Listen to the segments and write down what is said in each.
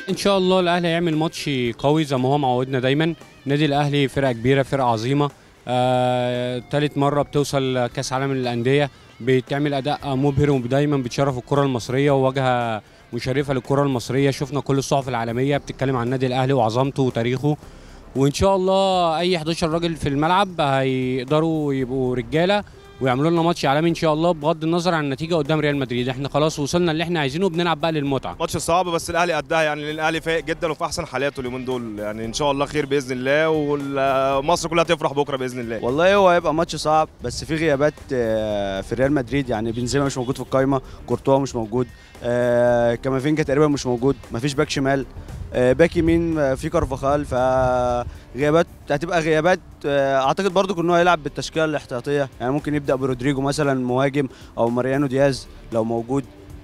ان شاء الله الاهلي هيعمل ماتش قوي زي ما هو معودنا دايما نادي الاهلي فرقه كبيره فرقه عظيمه آه، تالت مره بتوصل كاس عالم للانديه بتعمل اداء مبهر ودايما بتشرف الكره المصريه وواجهه مشرفه للكره المصريه شفنا كل الصحف العالميه بتتكلم عن النادي الاهلي وعظمته وتاريخه وان شاء الله اي 11 راجل في الملعب هيقدروا يبقوا رجاله ويعملوا لنا ماتش عالمي ان شاء الله بغض النظر عن النتيجه قدام ريال مدريد احنا خلاص وصلنا اللي احنا عايزينه وبنلعب بقى للمتعه ماتش صعب بس الاهلي قدها يعني لأن الاهلي فايق جدا وفي احسن حالاته اليومين دول يعني ان شاء الله خير باذن الله ومصر كلها تفرح بكره باذن الله والله هو هيبقى ماتش صعب بس في غيابات آه، في ريال مدريد يعني بنزيما مش موجود في القايمه كورتوا مش موجود آه، كامافينجا تقريبا مش موجود مفيش باك شمال آه، باك يمين آه، في كارفاخال فغيابات هتبقى غيابات آه، اعتقد برضو ان هو هيلعب بالتشكيله الاحتياطيه يعني ممكن يبدا برودريجو مثلا مهاجم او ماريانو دياز لو موجود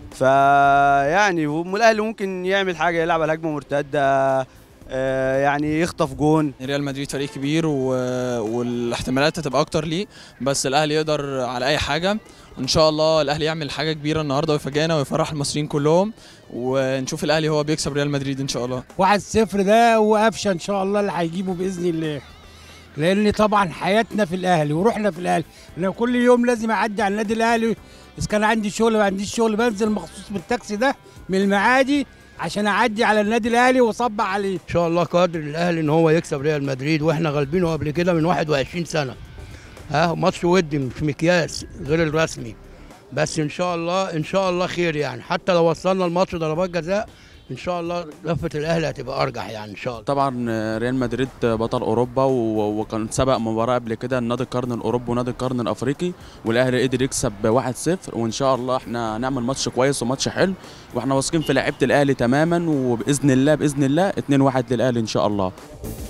فيعني الاهلي ممكن يعمل حاجه يلعب على هجمه مرتده آه، يعني يخطف جون ريال مدريد فريق كبير و... والاحتمالات هتبقى اكتر ليه بس الاهلي يقدر على اي حاجه ان شاء الله الاهلي يعمل حاجه كبيره النهارده ويفاجئنا ويفرح المصريين كلهم ونشوف الاهلي هو بيكسب ريال مدريد ان شاء الله واحد صفر ده وقفشه ان شاء الله اللي هيجيبه باذن الله لان طبعا حياتنا في الاهلي وروحنا في الاهلي انا كل يوم لازم اعدي على النادي الاهلي اذا كان عندي شغل ما عنديش شغل بنزل مخصوص بالتاكسي ده من المعادي عشان اعدي على النادي الاهلي واصبح عليه ان شاء الله قادر الاهلي ان هو يكسب ريال مدريد واحنا غالبينه قبل كده من 21 سنه ها ماتش ودي مش مقياس غير الرسمي بس ان شاء الله ان شاء الله خير يعني حتى لو وصلنا الماتش ضربات جزاء ان شاء الله لفه الاهلي هتبقى ارجح يعني ان شاء الله طبعا ريال مدريد بطل اوروبا و- وكان سبق مباراه قبل كده نادي القرن الاوروبي ونادي القرن الافريقي والاهلي قدر يكسب 1-0 وان شاء الله احنا هنعمل ماتش كويس وماتش حلو واحنا واثقين في لعيبه الاهلي تماما وباذن الله باذن الله 2-1 للاهلي ان شاء الله